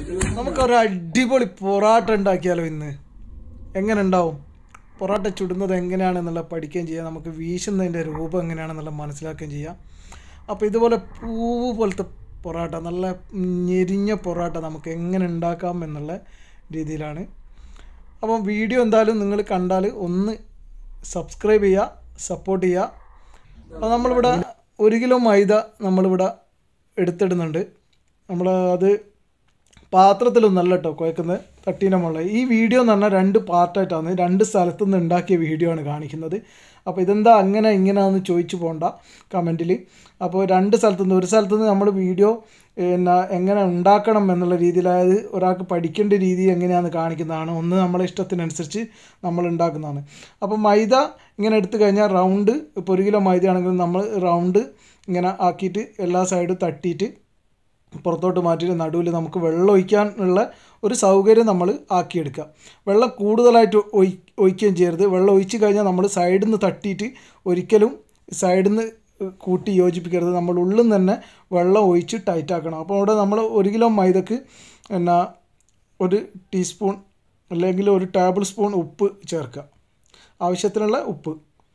നമുക്കൊരു അടിപൊളി പൊറാട്ട ഉണ്ടാക്കിയാലോ ഇന്ന് എങ്ങനെ ഉണ്ടാവും പൊറാട്ട ചുടുന്നത് എങ്ങനെയാണെന്നുള്ള പഠിക്കുകയും ചെയ്യാം നമുക്ക് വീശുന്നതിൻ്റെ രൂപം എങ്ങനെയാണെന്നുള്ള മനസ്സിലാക്കുകയും ചെയ്യാം അപ്പോൾ ഇതുപോലെ പൂവ് പോലത്തെ പൊറാട്ട നല്ല ഞെരിഞ്ഞ പൊറാട്ട നമുക്ക് എങ്ങനെ ഉണ്ടാക്കാം എന്നുള്ള രീതിയിലാണ് അപ്പം വീഡിയോ എന്തായാലും നിങ്ങൾ കണ്ടാൽ ഒന്ന് സബ്സ്ക്രൈബ് ചെയ്യുക സപ്പോർട്ട് ചെയ്യുക അപ്പോൾ നമ്മളിവിടെ ഒരു കിലോ മൈദ നമ്മളിവിടെ എടുത്തിടുന്നുണ്ട് നമ്മൾ അത് പാത്രത്തിലൊന്നല്ല കേട്ടോ കുഴക്കുന്നത് തട്ടീൻ്റെ മുകളിൽ ഈ വീഡിയോ എന്ന് പറഞ്ഞാൽ രണ്ട് പാർട്ടായിട്ടാണ് രണ്ട് സ്ഥലത്തു നിന്ന് ഉണ്ടാക്കിയ വീഡിയോ ആണ് കാണിക്കുന്നത് അപ്പോൾ ഇതെന്താ അങ്ങനെ ഇങ്ങനെയാണെന്ന് ചോദിച്ചു പോകണ്ട കമൻറ്റിൽ അപ്പോൾ രണ്ട് സ്ഥലത്തു നിന്ന് ഒരു സ്ഥലത്തു നിന്ന് നമ്മൾ വീഡിയോ പിന്നെ എങ്ങനെ ഉണ്ടാക്കണം എന്നുള്ള രീതിയിൽ അതായത് ഒരാൾക്ക് പഠിക്കേണ്ട രീതി എങ്ങനെയാണെന്ന് കാണിക്കുന്നതാണ് ഒന്ന് നമ്മളെ ഇഷ്ടത്തിനനുസരിച്ച് നമ്മൾ ഉണ്ടാക്കുന്നതാണ് അപ്പോൾ മൈദ ഇങ്ങനെ എടുത്തു കഴിഞ്ഞാൽ റൗണ്ട് ഇപ്പോൾ ഒരു കിലോ മൈദ ആണെങ്കിൽ നമ്മൾ റൗണ്ട് ഇങ്ങനെ ആക്കിയിട്ട് എല്ലാ സൈഡും തട്ടിയിട്ട് പുറത്തോട്ട് മാറ്റിയിട്ട് നടുവിൽ നമുക്ക് വെള്ളം ഒഴിക്കാനുള്ള ഒരു സൗകര്യം നമ്മൾ ആക്കിയെടുക്കുക വെള്ളം കൂടുതലായിട്ട് ഒഴി ഒഴിക്കുകയും ചെയ്യരുത് വെള്ളം ഒഴിച്ച് കഴിഞ്ഞാൽ നമ്മൾ സൈഡിൽ നിന്ന് തട്ടിയിട്ട് ഒരിക്കലും സൈഡിൽ നിന്ന് കൂട്ടി യോജിപ്പിക്കരുത് നമ്മൾ ഉള്ളിൽ നിന്ന് തന്നെ വെള്ളം ഒഴിച്ച് ടൈറ്റ് ആക്കണം അപ്പോൾ അവിടെ നമ്മൾ ഒരു കിലോ മൈദക്ക് എന്നാ ഒരു ടീസ്പൂൺ അല്ലെങ്കിൽ ഒരു ടേബിൾ സ്പൂൺ ഉപ്പ് ചേർക്കുക ആവശ്യത്തിനുള്ള ഉപ്പ്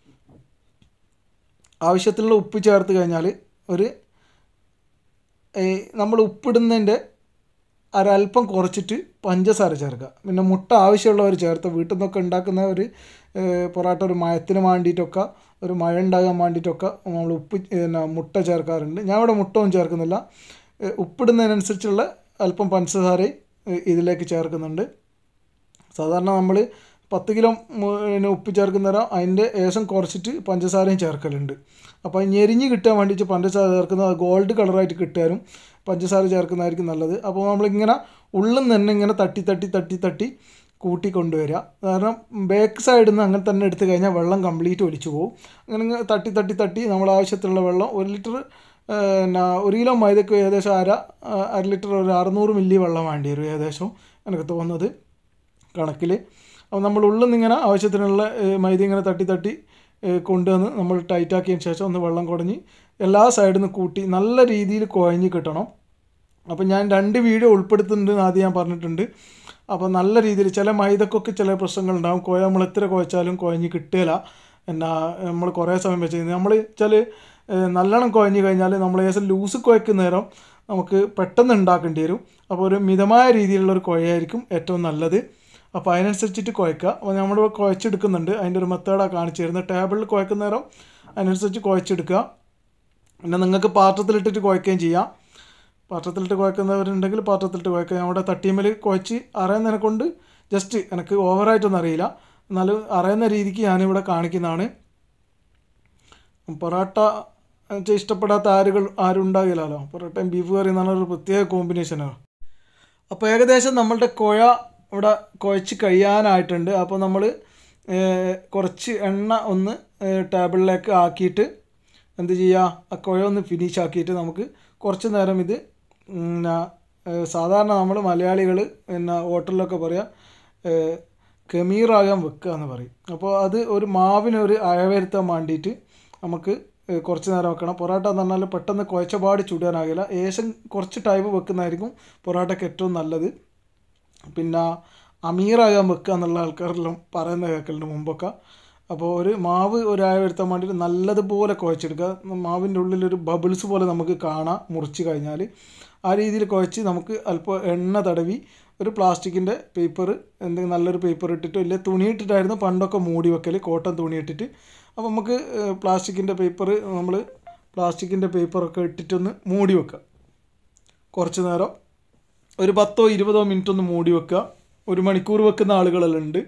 ആവശ്യത്തിനുള്ള ഉപ്പ് ചേർത്ത് കഴിഞ്ഞാൽ ഒരു ഈ നമ്മൾ ഉപ്പിടുന്നതിൻ്റെ ഒരല്പം കുറച്ചിട്ട് പഞ്ചസാര ചേർക്കുക പിന്നെ മുട്ട ആവശ്യമുള്ളവർ ചേർത്ത് വീട്ടിൽ നിന്നൊക്കെ ഉണ്ടാക്കുന്ന ഒരു ഏഹ്, പൊറാട്ട ഒരു മയത്തിന് വേണ്ടിയിട്ടൊക്കെ ഒരു മഴ ഉണ്ടാകാൻ വേണ്ടിയിട്ടൊക്കെ നമ്മൾ ഉപ്പ് പിന്നെ മുട്ട ചേർക്കാറുണ്ട് ഞാൻ ഇവിടെ മുട്ട ഒന്നും ചേർക്കുന്നില്ല ഏഹ്, ഉപ്പിടുന്നതിനനുസരിച്ചുള്ള അല്പം പഞ്ചസാര ഏഹ്, ഇതിലേക്ക് ചേർക്കുന്നുണ്ട് സാധാരണ നമ്മൾ പത്ത് കിലോ മു- പിന്നെ ഉപ്പ് ചേർക്കുന്നേരം അതിൻ്റെ ഏശം കുറച്ചിട്ട് പഞ്ചസാരയും ചേർക്കലുണ്ട് അപ്പോൾ ഞെരിഞ്ഞ് കിട്ടാൻ വേണ്ടിയിട്ട് പഞ്ചസാര ചേർക്കുന്നത് ഗോൾഡ് കളറായിട്ട് കിട്ടാനും പഞ്ചസാര ചേർക്കുന്നതായിരിക്കും നല്ലത് അപ്പോൾ നമ്മളിങ്ങനെ ഉള്ളിൽ നിന്ന് തന്നെ ഇങ്ങനെ തട്ടി തട്ടി തട്ടി തട്ടി കൂട്ടി കൊണ്ടുവരിക കാരണം ബാക്ക് സൈഡിൽ നിന്ന് അങ്ങനെ തന്നെ എടുത്തു കഴിഞ്ഞാൽ വെള്ളം കംപ്ലീറ്റ് ഒലിച്ചു പോകും അങ്ങനെ ഇങ്ങനെ തട്ടി തട്ടി തട്ടി നമ്മൾ ആവശ്യത്തിലുള്ള വെള്ളം ഒരു ലിറ്റർ പിന്നെ ഒരു കിലോ മൈദക്ക് ഏകദേശം അര ആ, അര ലിറ്റർ ഒരു അറുന്നൂറ് മില്ലി വെള്ളം വേണ്ടി വരും ഏകദേശം എനിക്ക് തോന്നുന്നത് കണക്കിൽ അപ്പോൾ നമ്മൾ ഉള്ളിൽ നിന്ന് ഇങ്ങനെ ആവശ്യത്തിനുള്ള ഏഹ്, മൈദ ഇങ്ങനെ തട്ടി തട്ടി ഏഹ്, കൊണ്ടുവന്ന് നമ്മൾ ടൈറ്റാക്കിയതിന് ശേഷം ഒന്ന് വെള്ളം കുടഞ്ഞ് എല്ലാ സൈഡിൽ നിന്ന് കൂട്ടി നല്ല രീതിയിൽ കുഴഞ്ഞ് കിട്ടണം അപ്പോൾ ഞാൻ രണ്ട് വീഡിയോ ഉൾപ്പെടുത്തുന്നുണ്ട് എന്ന് ആദ്യം ഞാൻ പറഞ്ഞിട്ടുണ്ട് അപ്പോൾ നല്ല രീതിയിൽ ചില മൈദക്കൊക്കെ ചില പ്രശ്നങ്ങളുണ്ടാകും കുഴ നമ്മൾ എത്ര കുഴച്ചാലും കുഴഞ്ഞ് കിട്ടുകയില്ല എന്നാ നമ്മൾ കുറേ സമയം വെച്ച് നമ്മൾ വെച്ചാൽ നല്ലോണം കുഴഞ്ഞ് കഴിഞ്ഞാൽ നമ്മൾ ഏകദേശം ലൂസ് കുഴക്കുന്ന നേരം നമുക്ക് പെട്ടെന്ന് ഉണ്ടാക്കേണ്ടി വരും അപ്പോൾ ഒരു മിതമായ രീതിയിലുള്ള ഒരു കുഴയായിരിക്കും ഏറ്റവും നല്ലത് അപ്പോൾ അതിനനുസരിച്ചിട്ട് കുഴക്കുക അപ്പോൾ നമ്മൾ കുഴച്ചെടുക്കുന്നുണ്ട് അതിൻ്റെ ഒരു മെത്തേഡാണ് കാണിച്ചു തരുന്നത് ടേബിളിൽ കുഴക്കുന്ന നേരം അതിനനുസരിച്ച് കുഴച്ചെടുക്കുക പിന്നെ നിങ്ങൾക്ക് പാത്രത്തിലിട്ടിട്ട് കുഴക്കുകയും ചെയ്യാം പാത്രത്തിലിട്ട് കുഴക്കുന്നവരുണ്ടെങ്കിൽ പാത്രത്തിലിട്ട് കുഴക്കുക നമ്മുടെ തട്ടിയമ്മൽ കുഴച്ച് അറിയുന്നതിനെ കൊണ്ട് ജസ്റ്റ് എനിക്ക് ഓവറായിട്ടൊന്നും അറിയില്ല എന്നാലും അറിയുന്ന രീതിക്ക് ഞാനിവിടെ കാണിക്കുന്നതാണ് പൊറോട്ട വെച്ചാൽ ഇഷ്ടപ്പെടാത്ത ആരുകൾ ആരും ഉണ്ടാകില്ലല്ലോ പൊറോട്ടയും ബീഫ് കറി എന്ന് പറഞ്ഞ ഒരു പ്രത്യേക കോമ്പിനേഷനാണ് അപ്പോൾ ഏകദേശം നമ്മളുടെ കുഴ ഇവിടെ കുഴച്ച് കഴിയാനായിട്ടുണ്ട് അപ്പോൾ നമ്മൾ കുറച്ച് എണ്ണ ഒന്ന് ഏഹ്, ടേബിളിലേക്ക് ആക്കിയിട്ട് എന്ത് ചെയ്യുക ആ കുഴ ഒന്ന് ഫിനിഷ് ആക്കിയിട്ട് നമുക്ക് കുറച്ച് നേരം ഇത് പിന്നെ ഏഹ്, സാധാരണ നമ്മൾ മലയാളികൾ പിന്നെ ഹോട്ടലിലൊക്കെ പറയാം ഏഹ്, കമീറാകാൻ വെക്കുക എന്ന് പറയും അപ്പോൾ അത് ഒരു മാവിന് ഒരു അയവരുത്താൻ വേണ്ടിയിട്ട് നമുക്ക് ഏഹ്, കുറച്ച് നേരം വെക്കണം പൊറോട്ട എന്ന് പറഞ്ഞാൽ പെട്ടെന്ന് കുഴച്ചപാട് ചുടാനാകില്ല ഏശം കുറച്ച് ടൈം വെക്കുന്നതായിരിക്കും പൊറോട്ടയ്ക്ക് ഏറ്റവും നല്ലത് പിന്നെ അമീറാകാൻ വെക്കുക എന്നുള്ള ആൾക്കാരെല്ലാം പറയുന്ന കേൾക്കലുണ്ട് മുമ്പൊക്കെ അപ്പോൾ ഒരു മാവ് ഒരായ വരുത്താൻ വേണ്ടിയിട്ട് നല്ലതുപോലെ കുഴച്ചെടുക്കുക മാവിൻ്റെ ഉള്ളിൽ ഒരു ബബിൾസ് പോലെ നമുക്ക് കാണാം മുറിച്ച് കഴിഞ്ഞാൽ ആ രീതിയിൽ കുഴച്ച് നമുക്ക് അല്പം എണ്ണ തടവി ഒരു പ്ലാസ്റ്റിക്കിൻ്റെ പേപ്പർ എന്തെങ്കിലും നല്ലൊരു പേപ്പർ ഇട്ടിട്ടോ ഇല്ല തുണി ഇട്ടിട്ടായിരുന്നു പണ്ടൊക്കെ മൂടി വെക്കൽ കോട്ടൺ തുണി ഇട്ടിട്ട് അപ്പോൾ നമുക്ക് പ്ലാസ്റ്റിക്കിൻ്റെ പേപ്പർ നമ്മൾ പ്ലാസ്റ്റിക്കിൻ്റെ പേപ്പറൊക്കെ ഇട്ടിട്ടൊന്ന് മൂടി വെക്കുക കുറച്ച് നേരം ഒരു പത്തോ ഇരുപതോ മിനിറ്റ് ഒന്ന് മൂടി വെക്കുക ഒരു മണിക്കൂർ വെക്കുന്ന ആളുകളെല്ലാം ഉണ്ട്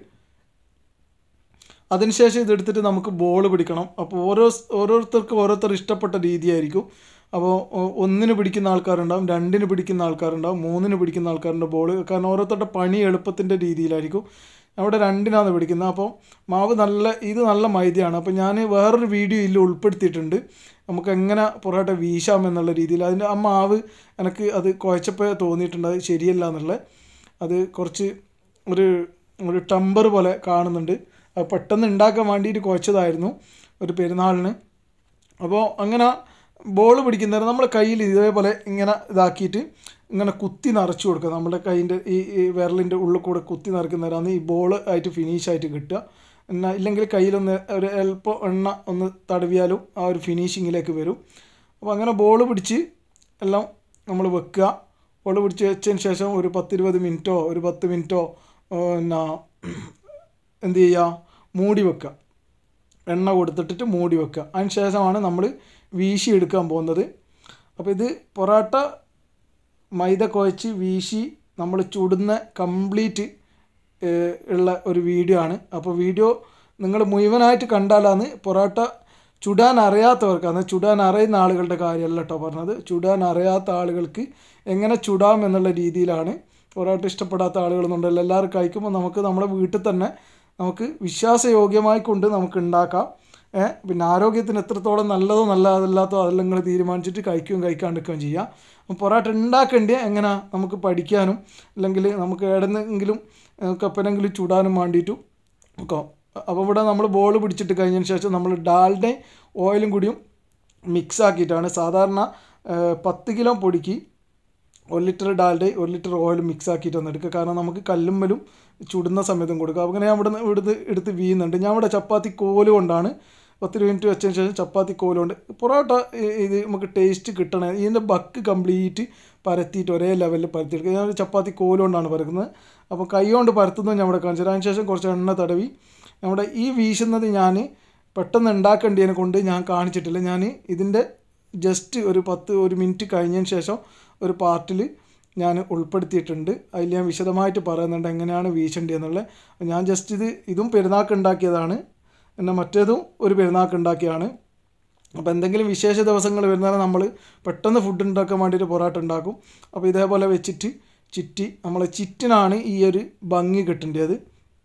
അതിനുശേഷം ഇതെടുത്തിട്ട് നമുക്ക് ബോൾ പിടിക്കണം അപ്പോൾ ഓരോ ഓരോരുത്തർക്കും ഓരോരുത്തർ ഇഷ്ടപ്പെട്ട രീതിയായിരിക്കും അപ്പോൾ ഒ- ഒന്നിന് പിടിക്കുന്ന ആൾക്കാരുണ്ടാവും രണ്ടിന് പിടിക്കുന്ന ആൾക്കാരുണ്ടാവും മൂന്നിന് പിടിക്കുന്ന ആൾക്കാരുണ്ട് ബോൾ കാരണം ഓരോരുത്തരുടെ പണി എളുപ്പത്തിൻ്റെ രീതിയിലായിരിക്കും അവിടെ രണ്ടിനാണ് പിടിക്കുന്നത് അപ്പോൾ മാവ് നല്ല ഇത് നല്ല മൈദയാണ് അപ്പോൾ ഞാൻ വേറൊരു വീഡിയോ ഇതിൽ ഉൾപ്പെടുത്തിയിട്ടുണ്ട് നമുക്ക് എങ്ങനെ പൊറോട്ട വീശാം എന്നുള്ള രീതിയിൽ അതിൻ്റെ ആ മാവ് എനിക്ക് അത് കുഴച്ചപ്പോൾ തോന്നിയിട്ടുണ്ട് അത് ശരിയല്ല എന്നുള്ളത് അത് കുറച്ച് ഒരു ഒരു ടമ്പർ പോലെ കാണുന്നുണ്ട് അത് പെട്ടെന്ന് ഉണ്ടാക്കാൻ വേണ്ടിയിട്ട് കുഴച്ചതായിരുന്നു ഒരു പെരുന്നാളിന് അപ്പോൾ അങ്ങനെ ബോൾ പിടിക്കുന്നേരം നമ്മൾ കയ്യിൽ ഇതേപോലെ ഇങ്ങനെ ഇതാക്കിയിട്ട് ഇങ്ങനെ കുത്തി നിറച്ച് കൊടുക്കുക നമ്മുടെ കൈൻ്റെ ഈ ഈ വിരലിൻ്റെ ഉള്ളിൽ കൂടെ കുത്തി നിറയ്ക്കുന്നവരാണ് ഈ ബോൾ ആയിട്ട് ഫിനിഷ് ആയിട്ട് കിട്ടുക എന്നാൽ ഇല്ലെങ്കിൽ കയ്യിലൊന്ന് ഒരു അല്പം എണ്ണ ഒന്ന് തടവിയാലും ആ ഒരു ഫിനിഷിങ്ങിലേക്ക് വരും അപ്പോൾ അങ്ങനെ ബോൾ പിടിച്ച് എല്ലാം നമ്മൾ വെക്കുക ബോൾ പിടിച്ച് വെച്ചതിന് ശേഷം ഒരു പത്തിരുപത് മിനിറ്റോ ഒരു പത്ത് മിനിറ്റോ പിന്നെ എന്ത് ചെയ്യുക മൂടി വെക്കുക എണ്ണ കൊടുത്തിട്ടിട്ട് മൂടി വെക്കുക അതിന് ശേഷമാണ് നമ്മൾ വീശി എടുക്കാൻ പോകുന്നത് അപ്പോൾ ഇത് പൊറാട്ട മൈദ കുഴച്ച് വീശി നമ്മൾ ചുടുന്ന കംപ്ലീറ്റ് ഉള്ള ഒരു വീഡിയോ ആണ് അപ്പോൾ വീഡിയോ നിങ്ങൾ മുഴുവനായിട്ട് കണ്ടാലാണ് പൊറോട്ട ചുടാൻ അറിയാത്തവർക്ക് അന്ന് ചുടാൻ അറിയുന്ന ആളുകളുടെ കാര്യമല്ല കേട്ടോ പറഞ്ഞത് ചുടാൻ അറിയാത്ത ആളുകൾക്ക് എങ്ങനെ ചുടാം എന്നുള്ള രീതിയിലാണ് പൊറോട്ട ഇഷ്ടപ്പെടാത്ത ആളുകളൊന്നുണ്ടല്ലോ എല്ലാവരും കഴിക്കുമ്പോൾ നമുക്ക് നമ്മുടെ വീട്ടിൽ തന്നെ നമുക്ക് വിശ്വാസയോഗ്യമായി കൊണ്ട് നമുക്ക് ഉണ്ടാക്കാം ഏ, പിന്നെ ആരോഗ്യത്തിന് എത്രത്തോളം നല്ലതോ നല്ലതല്ലാത്തോ അതെല്ലാം നിങ്ങൾ തീരുമാനിച്ചിട്ട് കഴിക്കുകയും കഴിക്കാണ്ടിരിക്കുകയും ചെയ്യാം അപ്പം പൊറോട്ട ഉണ്ടാക്കേണ്ടിയ എങ്ങനെ നമുക്ക് പഠിക്കാനും അല്ലെങ്കിൽ നമുക്ക് എവിടെന്നെങ്കിലും നമുക്ക് എപ്പോഴെങ്കിലും ചുടാനും വേണ്ടിയിട്ടും ഒക്കെ അപ്പോൾ ഇവിടെ നമ്മൾ ബോൾ പിടിച്ചിട്ട് കഴിഞ്ഞതിന് ശേഷം നമ്മൾ ഡാൽഡയും ഓയിലും കൂടിയും മിക്സ് ആക്കിയിട്ടാണ് സാധാരണ ആ, പത്ത് കിലോ പൊടിക്ക് ഒരു ലിറ്റർ ഡാൽഡ ഒരു ലിറ്റർ ഓയിൽ മിക്സ് ആക്കിയിട്ട് ഒന്ന് എടുക്കുക കാരണം നമുക്ക് കല്ലുമ്മലും ചുടുന്ന സമയത്തും കൊടുക്കുക അങ്ങനെ ഞാൻ ഇവിടുന്ന് ഇവിടുന്ന് എടുത്ത് വീഴുന്നുണ്ട് ഞാൻ ഇവിടെ ചപ്പാത്തി കോല് കൊണ്ടാണ് പത്ത് മിനിറ്റ് വെച്ചതിന് ശേഷം ചപ്പാത്തി കോല് കൊണ്ട് പൊറോട്ട ഇ- ഇത് നമുക്ക് ടേസ്റ്റ് കിട്ടണേ ഇതിൻ്റെ ബക്ക് കംപ്ലീറ്റ് പരത്തിയിട്ട് ഒരേ ലെവലിൽ പരത്തിയെടുക്കുക ഞാൻ ഒരു ചപ്പാത്തി കോല് കൊണ്ടാണ് പരക്കുന്നത് അപ്പോൾ കൈ കൊണ്ട് പരത്തുന്നത് ഞാൻ ഇവിടെ കാണിച്ചത് അതിന് ശേഷം കുറച്ച് എണ്ണ തടവി നമ്മുടെ ഈ വീശുന്നത് ഞാൻ പെട്ടെന്ന് ഉണ്ടാക്കേണ്ടതിനെ കൊണ്ട് ഞാൻ കാണിച്ചിട്ടില്ല ഞാൻ ഇതിൻ്റെ ജസ്റ്റ് ഒരു പത്ത് ഒരു മിനിറ്റ് കഴിഞ്ഞതിന് ശേഷം ഒരു പാർട്ടിൽ ഞാൻ ഉൾപ്പെടുത്തിയിട്ടുണ്ട് അതിൽ ഞാൻ വിശദമായിട്ട് പറയുന്നുണ്ട് എങ്ങനെയാണ് വീശേണ്ടത് എന്നുള്ളത് ഞാൻ ജസ്റ്റ് ഇത് ഇതും പെരുന്നാൾക്ക് ഉണ്ടാക്കിയതാണ് പിന്നെ മറ്റേതും ഒരു പെരുന്നാൾക്ക് ഉണ്ടാക്കിയതാണ് അപ്പോൾ എന്തെങ്കിലും വിശേഷ ദിവസങ്ങൾ വരുന്നാൽ നമ്മൾ പെട്ടെന്ന് ഫുഡ് ഉണ്ടാക്കാൻ വേണ്ടിയിട്ട് പൊറോട്ട ഉണ്ടാക്കും അപ്പോൾ ഇതേപോലെ വെച്ചിട്ട് ചിറ്റി നമ്മളെ ചിറ്റിനാണ് ഈ ഒരു ഭംഗി കിട്ടേണ്ടത്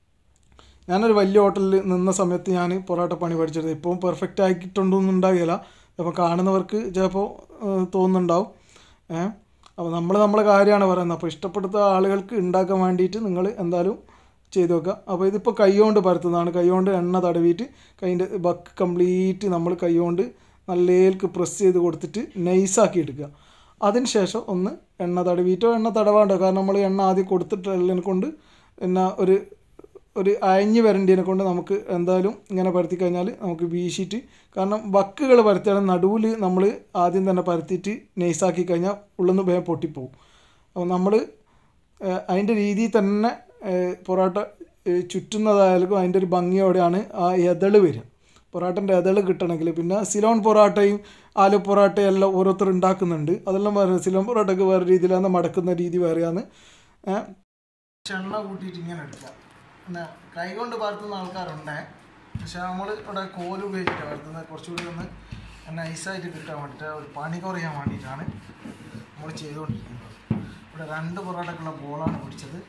ഞാനൊരു വലിയ ഹോട്ടലിൽ നിന്ന സമയത്ത് ഞാൻ പൊറോട്ട പണി പഠിച്ചത് ഇപ്പോൾ പെർഫെക്റ്റ് ആക്കിയിട്ടുണ്ടോന്നും ഉണ്ടാകില്ല അപ്പോൾ കാണുന്നവർക്ക് ചിലപ്പോൾ ഏഹ്, തോന്നുന്നുണ്ടാവും ഏഹ് അപ്പോൾ നമ്മൾ നമ്മളെ കാര്യമാണ് പറയുന്നത് അപ്പോൾ ഇഷ്ടപ്പെടുത്ത ആളുകൾക്ക് ഉണ്ടാക്കാൻ വേണ്ടിയിട്ട് നിങ്ങൾ എന്തായാലും ചെയ്ത് വെക്കുക അപ്പോൾ ഇതിപ്പോൾ കൈകൊണ്ട് പരത്തുന്നതാണ് കൈകൊണ്ട് എണ്ണ തടവിയിട്ട് കൈൻ്റെ ബക്ക് കംപ്ലീറ്റ് നമ്മൾ കൈകൊണ്ട് നല്ലേക്ക് പ്രസ് ചെയ്ത് കൊടുത്തിട്ട് നൈസാക്കി എടുക്കുക അതിന് ശേഷം ഒന്ന് എണ്ണ തടവിയിട്ടോ എണ്ണ തടവാണ്ടോ കാരണം നമ്മൾ എണ്ണ ആദ്യം കൊടുത്തിട്ടുള്ളതിനെ കൊണ്ട് പിന്നെ ഒരു ഒരു അയഞ്ഞ് വരേണ്ടതിനെ കൊണ്ട് നമുക്ക് എന്തായാലും ഇങ്ങനെ പരത്തി കഴിഞ്ഞാൽ നമുക്ക് വീശിയിട്ട് കാരണം വക്കുകൾ പരത്തിയാൽ നടുവിൽ നമ്മൾ ആദ്യം തന്നെ പരത്തിയിട്ട് നൈസാക്കി കഴിഞ്ഞാൽ ഉള്ളിൽ വേഗം പൊട്ടിപ്പോവും അപ്പോൾ നമ്മൾ അതിൻ്റെ രീതിയിൽ തന്നെ ഏഹ്, പൊറോട്ട ഏഹ്, ചുറ്റുന്നതായാലും അതിൻ്റെ ഒരു ഭംഗിയോടെയാണ് ആ എതള് വരിക പൊറോട്ടൻ്റെ എതള് കിട്ടണമെങ്കിൽ പിന്നെ സിലോൺ പൊറോട്ടയും ആലു പൊറോട്ടയും എല്ലാം ഓരോരുത്തർ ഉണ്ടാക്കുന്നുണ്ട് അതെല്ലാം വേറെ സിലോൺ പൊറോട്ടയ്ക്ക് വേറെ രീതിയിലാണ് മടക്കുന്ന രീതി വേറെയാണ് ഏഹ് എണ്ണ കൂട്ടിയിട്ട് ഇങ്ങനെ എടുക്കുക പിന്നെ കൈ കൊണ്ട് പരത്തുന്ന ആൾക്കാരുണ്ടേ പക്ഷെ നമ്മൾ ഇവിടെ കോല് ഉപയോഗിച്ചിട്ടാണ് പരത്തുന്നത് കുറച്ചുകൂടി ഒന്ന് നൈസായിട്ട് കിട്ടാൻ വേണ്ടിയിട്ട് ഒരു പണി കുറയാൻ വേണ്ടിയിട്ടാണ് നമ്മൾ ചെയ്തുകൊണ്ടിരിക്കുന്നത് ഇവിടെ രണ്ട് പൊറോട്ടക്കുള്ള ബോളാണ് പിടിച്ചത്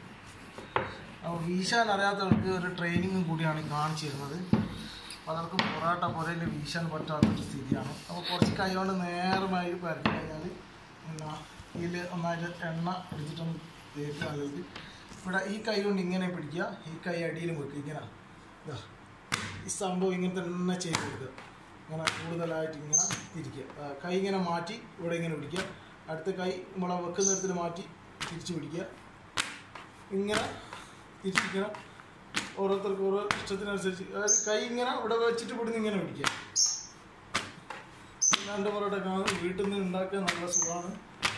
അപ്പോൾ വീശാൻ അറിയാത്തവർക്ക് ഒരു ട്രെയിനിങ്ങും കൂടിയാണ് കാണിച്ചു തരുന്നത് പലർക്കും പൊറോട്ട പുരയിൽ വീശാൻ പറ്റാത്തൊരു സ്ഥിതിയാണ് അപ്പോൾ കുറച്ച് കൈ കൊണ്ട് നേരമായി പരത്തി കഴിഞ്ഞാൽ പിന്നെ ഇതിൽ ഒന്നായിട്ട് എണ്ണ എടുത്തിട്ടൊന്ന് തേക്കുക ആളുകൾക്ക് ഇവിടെ ഈ കൈ കൊണ്ട് ഇങ്ങനെ പിടിക്കുക ഈ കൈ അടിയിൽ വെക്കുക ഇങ്ങനെ ഇതാ ഈ സംഭവം ഇങ്ങനെ തന്നെ ചെയ്ത് കൊടുക്കുക ഇങ്ങനെ കൂടുതലായിട്ട് ഇങ്ങനെ തിരിക്കുക ആ, കൈ ഇങ്ങനെ മാറ്റി ഇവിടെ ഇങ്ങനെ പിടിക്കുക അടുത്ത കൈ നമ്മളെ വെക്കുന്നിടത്തിൽ മാറ്റി തിരിച്ച് പിടിക്കുക ഇങ്ങനെ തിരിച്ചിങ്ങനെ ഓരോരുത്തർക്ക് ഓരോ ഇഷ്ടത്തിനനുസരിച്ച് അതായത് കൈ ഇങ്ങനെ ഇവിടെ വെച്ചിട്ട് ഇവിടുന്ന് ഇങ്ങനെ പിടിക്കുക രണ്ട് പൊറോട്ട കാണും വീട്ടിൽ നിന്ന് ഉണ്ടാക്കാൻ നല്ല സുഖമാണ്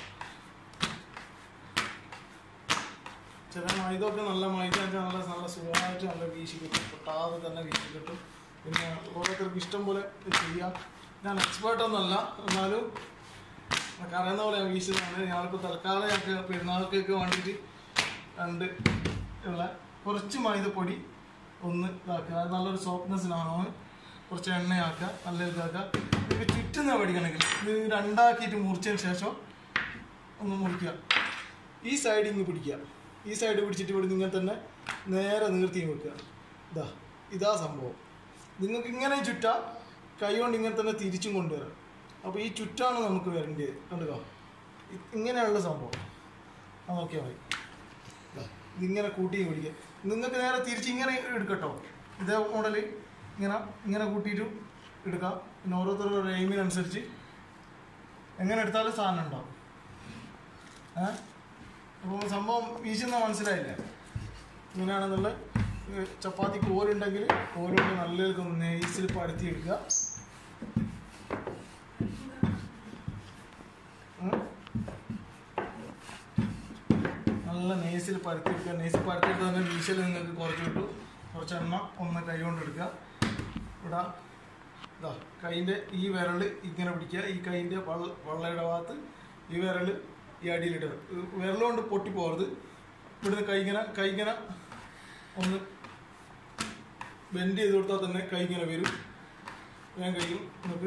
ചില മൈദ ഒക്കെ നല്ല മൈദ ഒക്കെ നല്ല നല്ല സുഖമായിട്ട് നല്ല വീശി കിട്ടും പൊട്ടാതെ തന്നെ വീശി കിട്ടും പിന്നെ ഓരോരുത്തർക്ക് ഇഷ്ടം പോലെ ചെയ്യാം ഞാൻ എക്സ്പേർട്ട് ഒന്നല്ല എന്നാലും എനിക്ക് അറിയുന്ന പോലെ ഞാൻ വീശുന്നതാണ് ഞാനിപ്പോൾ തൽക്കാലം ഞങ്ങൾക്ക് പെരുന്നാൾക്കൊക്കെ വേണ്ടിയിട്ട് രണ്ട് ഉള്ള കുറച്ച് മൈദപ്പൊടി ഒന്ന് ഇതാക്കുക അത് നല്ലൊരു സോഫ്റ്റ്നെസ്സിനാണ് കുറച്ച് എണ്ണയാക്കുക നല്ല ഇതാക്കുക ഇത് ചുറ്റുന്ന പഠിക്കണമെങ്കിൽ ഇത് രണ്ടാക്കിയിട്ട് മുറിച്ചതിന് ശേഷം ഒന്ന് മുറിക്കുക ഈ സൈഡ് ഇങ്ങ് പിടിക്കുക ഈ സൈഡ് പിടിച്ചിട്ട് ഇവിടെ ഇങ്ങനെ തന്നെ നേരെ നീർത്തി വെക്കുക ഇതാ ഇതാ സംഭവം നിങ്ങൾക്ക് ഇങ്ങനെ ചുറ്റാ കൈ കൊണ്ട് ഇങ്ങനെ തന്നെ തിരിച്ചും കൊണ്ടുവരാം അപ്പോൾ ഈ ചുറ്റാണ് നമുക്ക് വരേണ്ടത് കണ്ടുക ഇങ്ങനെയുള്ള സംഭവം അത് നോക്കിയാൽ മതി ദാ, ഇതിങ്ങനെ കൂട്ടി പിടിക്കുക നിങ്ങൾക്ക് നേരെ തിരിച്ച് ഇങ്ങനെ എടുക്കട്ടോ ഇതേ മോഡൽ ഇങ്ങനെ ഇങ്ങനെ കൂട്ടിയിട്ട് എടുക്കാം പിന്നെ ഓരോരുത്തരുടെ എയിമിനനുസരിച്ച് എങ്ങനെ എടുത്താലും സാധനം ഉണ്ടാവും ഏഹ് അപ്പോൾ സംഭവം വീശുന്ന മനസ്സിലായില്ലേ ഇങ്ങനെയാണെന്നുള്ള ഏഹ് ചപ്പാത്തി കോലുണ്ടെങ്കിൽ കോലുകൊണ്ട് നല്ല നെയ്സിൽ പരത്തി എടുക്കുക ഉം. നല്ല നെയ്സിൽ പരത്തി എടുക്കുക നെയ്സിൽ പരത്തിയിട്ട് തന്നെ വീശൽ നിങ്ങൾക്ക് കുറച്ച് കിട്ടും കുറച്ച് എണ്ണ ഒന്ന് കൈ കൊണ്ട് എടുക്കുക ഇവിടെ ഇതാ കൈൻ്റെ ഈ വിരൽ ഇങ്ങനെ പിടിക്കുക ഈ കൈൻ്റെ വള്ള വള്ളയുടെ ഭാഗത്ത് ഈ വിരൽ ഈ അടിയിലിടുക വിരൽ കൊണ്ട് പൊട്ടിപ്പോകരുത് ഇവിടുന്ന് കൈ ഇങ്ങനെ കൈ ഇങ്ങനെ ഒന്ന് ബെൻഡ് ചെയ്ത് കൊടുത്താൽ തന്നെ കൈ ഇങ്ങനെ വരും ഞാൻ കൈയും നമുക്ക്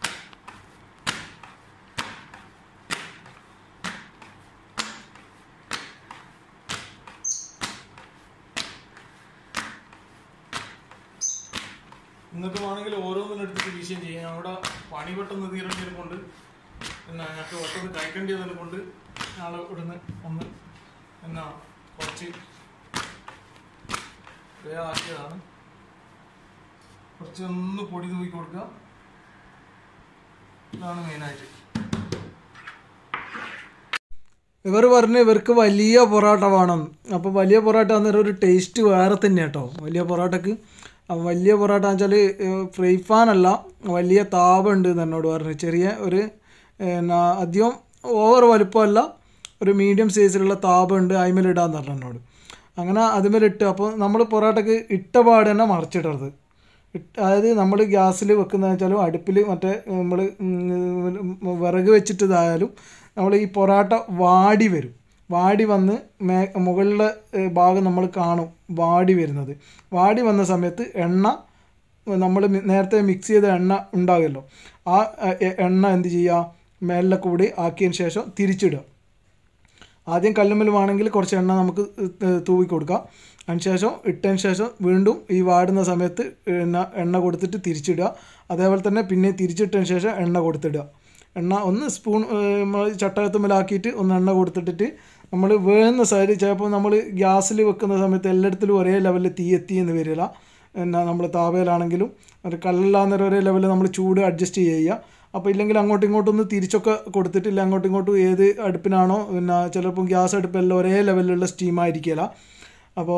നിങ്ങൾക്ക് വേണമെങ്കിൽ ഓരോന്നിനെടുത്തിട്ട് വീശുകയും ചെയ്യാം അവിടെ പണി പെട്ടെന്ന് തീരേണ്ടത് കൊണ്ട് പിന്നെ ഞങ്ങൾക്ക് പെട്ടെന്ന് കഴിക്കേണ്ടതിനെ കൊണ്ട് ഞങ്ങൾ ഇവിടുന്ന് ഒന്ന് എന്നാ കുറച്ച് ആക്കിയതാണ് കുറച്ച് ഒന്ന് പൊടി തൂക്കി കൊടുക്കുക ഇതാണ് മെയിനായിട്ട് ഇവർ പറഞ്ഞു ഇവർക്ക് വലിയ പൊറോട്ട വേണം അപ്പോൾ വലിയ പൊറോട്ട അന്നേരം ഒരു ടേസ്റ്റ് വേറെ തന്നെ കേട്ടോ വലിയ പൊറോട്ടക്ക് അപ്പം വലിയ പൊറോട്ട എന്ന് വെച്ചാൽ ഫ്രൈ ഫാൻ അല്ല വലിയ താപമുണ്ട് എന്ന് എന്നോട് പറഞ്ഞു ചെറിയ ഒരു എന്നാ അധികം ഓവർ വലുപ്പമല്ല ഒരു മീഡിയം സൈസിലുള്ള താപമുണ്ട് അതിമേലിടാന്ന് പറഞ്ഞു എന്നോട് അങ്ങനെ അതുമേലിട്ട് അപ്പോൾ നമ്മൾ പൊറോട്ടക്ക് ഇട്ട പാട് തന്നെ മറിച്ചിടരുത് ഇട്ട് അതായത് നമ്മൾ ഗ്യാസിൽ വെക്കുന്ന വെച്ചാലും അടുപ്പിൽ മറ്റേ നമ്മൾ വിറക് വെച്ചിട്ട് ഇതായാലും നമ്മൾ ഈ പൊറാട്ട വാടി വരും വാടി വന്ന് മേ മുകളിലെ ഏഹ്, ഭാഗം നമ്മൾ കാണും വാടി വരുന്നത് വാടി വന്ന സമയത്ത് എണ്ണ നമ്മൾ നേരത്തെ മിക്സ് ചെയ്ത എണ്ണ ഉണ്ടാകുമല്ലോ ആ എ- എണ്ണ എന്ത് ചെയ്യുക മേലിലെ കൂടി ആക്കിയതിന് ശേഷം തിരിച്ചിടുക ആദ്യം കല്ലുമ്മലുമാണെങ്കിൽ കുറച്ച് എണ്ണ നമുക്ക് ത- തൂവി കൊടുക്കാം അതിനുശേഷം ഇട്ടതിന് ശേഷം വീണ്ടും ഈ വാടുന്ന സമയത്ത് എണ്ണ എണ്ണ കൊടുത്തിട്ട് തിരിച്ചിടുക അതേപോലെ തന്നെ പിന്നെ തിരിച്ചിട്ടതിന് ശേഷം എണ്ണ കൊടുത്തിടുക എണ്ണ ഒന്ന് സ്പൂൺ ചട്ടകത്തുമ്മലാക്കിയിട്ട് ഒന്ന് എണ്ണ കൊടുത്തിട്ടിട്ട് നമ്മൾ വേകുന്ന സൈഡ് ചിലപ്പോൾ നമ്മൾ ഗ്യാസിൽ വെക്കുന്ന സമയത്ത് എല്ലായിടത്തിലും ഒരേ ലെവലിൽ തീ എത്തി എന്ന് വരില്ല എന്നാ നമ്മൾ താവയിലാണെങ്കിലും ഒരു കല്ലില്ലാന്നേരം ഒരേ ലെവലിൽ നമ്മൾ ചൂട് അഡ്ജസ്റ്റ് ചെയ്യുക അപ്പോൾ ഇല്ലെങ്കിൽ അങ്ങോട്ടും ഇങ്ങോട്ടും ഒന്ന് തിരിച്ചൊക്കെ കൊടുത്തിട്ടില്ല അങ്ങോട്ടും ഇങ്ങോട്ടും ഏത് അടുപ്പിനാണോ പിന്നെ ചിലപ്പോൾ ഗ്യാസ് അടുപ്പെല്ലാം ഒരേ ലെവലിലുള്ള സ്റ്റീം ആയിരിക്കില്ല അപ്പോൾ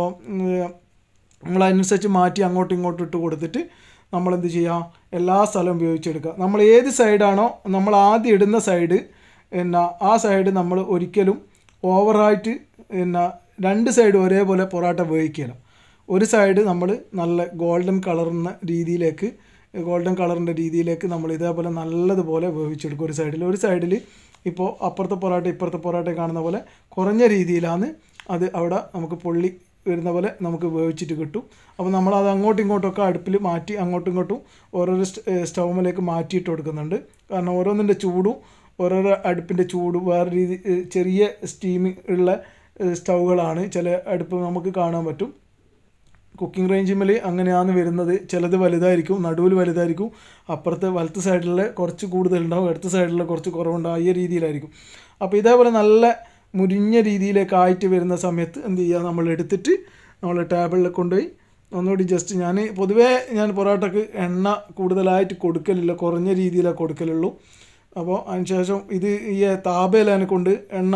നമ്മൾ അതിനനുസരിച്ച് മാറ്റി അങ്ങോട്ടും ഇങ്ങോട്ടും ഇട്ട് കൊടുത്തിട്ട് നമ്മൾ എന്ത് ചെയ്യുക എല്ലാ സ്ഥലവും ഉപയോഗിച്ചെടുക്കുക നമ്മൾ ഏത് സൈഡാണോ നമ്മൾ ആദ്യം ഇടുന്ന സൈഡ് പിന്നെ ആ സൈഡ് നമ്മൾ ഒരിക്കലും ഓവറായിട്ട് പിന്നെ രണ്ട് സൈഡ് ഒരേപോലെ പൊറോട്ട വേവിക്കില്ല ഒരു സൈഡ് നമ്മൾ നല്ല ഗോൾഡൻ കളറുന്ന രീതിയിലേക്ക് ഗോൾഡൻ കളറിൻ്റെ രീതിയിലേക്ക് നമ്മൾ ഇതേപോലെ നല്ലതുപോലെ വേവിച്ചെടുക്കും ഒരു സൈഡിൽ ഒരു സൈഡിൽ ഇപ്പോൾ അപ്പുറത്തെ പൊറോട്ട ഇപ്പുറത്തെ പൊറോട്ട കാണുന്ന പോലെ കുറഞ്ഞ രീതിയിലാണ് അത് അവിടെ നമുക്ക് പൊള്ളി വരുന്ന പോലെ നമുക്ക് വേവിച്ചിട്ട് കിട്ടും അപ്പോൾ നമ്മൾ അത് അങ്ങോട്ടും ഇങ്ങോട്ടൊക്കെ അടുപ്പിൽ മാറ്റി അങ്ങോട്ടും ഇങ്ങോട്ടും ഓരോരോ സ്റ്റൗമിലേക്ക് മാറ്റിയിട്ട് കൊടുക്കുന്നുണ്ട് കാരണം ഓരോന്നിൻ്റെ ചൂടും ഓരോരോ അടുപ്പിൻ്റെ ചൂടും വേറെ രീതി ഏഹ് ചെറിയ സ്റ്റീമിംഗ് ഉള്ള ഏഹ് സ്റ്റൗകളാണ് ചില അടുപ്പ് നമുക്ക് കാണാൻ പറ്റും കുക്കിംഗ് റേഞ്ചിൽ അങ്ങനെയാണ് വരുന്നത് ചിലത് വലുതായിരിക്കും നടുവിൽ വലുതായിരിക്കും അപ്പുറത്തെ വലത്ത് സൈഡിലെ കുറച്ച് കൂടുതലുണ്ടാവും ഇടത്ത് സൈഡിലെ കുറച്ച് കുറവുണ്ടാവും ഈ രീതിയിലായിരിക്കും അപ്പോൾ ഇതേപോലെ നല്ല മുരിഞ്ഞ രീതിയിലേക്ക് ആയിട്ട് വരുന്ന സമയത്ത് എന്ത് ചെയ്യുക നമ്മൾ എടുത്തിട്ട് നമ്മൾ ടേബിളിൽ കൊണ്ടുപോയി ഒന്നുകൂടി ജസ്റ്റ് ഞാൻ പൊതുവേ ഞാൻ പൊറോട്ടക്ക് എണ്ണ കൂടുതലായിട്ട് കൊടുക്കലില്ല കുറഞ്ഞ രീതിയിലേ കൊടുക്കലുള്ളൂ അപ്പോൾ അതിനുശേഷം ഇത് ഈ താപയിലേനെ കൊണ്ട് എണ്ണ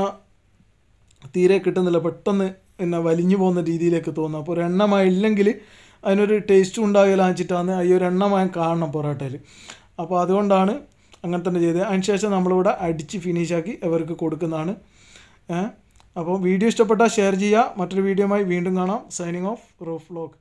തീരെ കിട്ടുന്നില്ല പെട്ടെന്ന് പിന്നെ വലിഞ്ഞു പോകുന്ന രീതിയിലേക്ക് തോന്നും അപ്പോൾ ഒരു എണ്ണമയം ഇല്ലെങ്കിൽ അതിനൊരു ടേസ്റ്റും ഉണ്ടാകില്ല വെച്ചിട്ടാണ് ഈ ഒരു എണ്ണമയം കാണണം പൊറോട്ടയിൽ അപ്പോൾ അതുകൊണ്ടാണ് അങ്ങനെ തന്നെ ചെയ്തത് അതിനുശേഷം നമ്മളിവിടെ അടിച്ച് ഫിനിഷാക്കി അവർക്ക് കൊടുക്കുന്നതാണ് ഏ? അപ്പോൾ വീഡിയോ ഇഷ്ടപ്പെട്ടാൽ ഷെയർ ചെയ്യുക മറ്റൊരു വീഡിയോയുമായി വീണ്ടും കാണാം സൈനിങ് ഓഫ് റോഫ് വ്ലോഗ്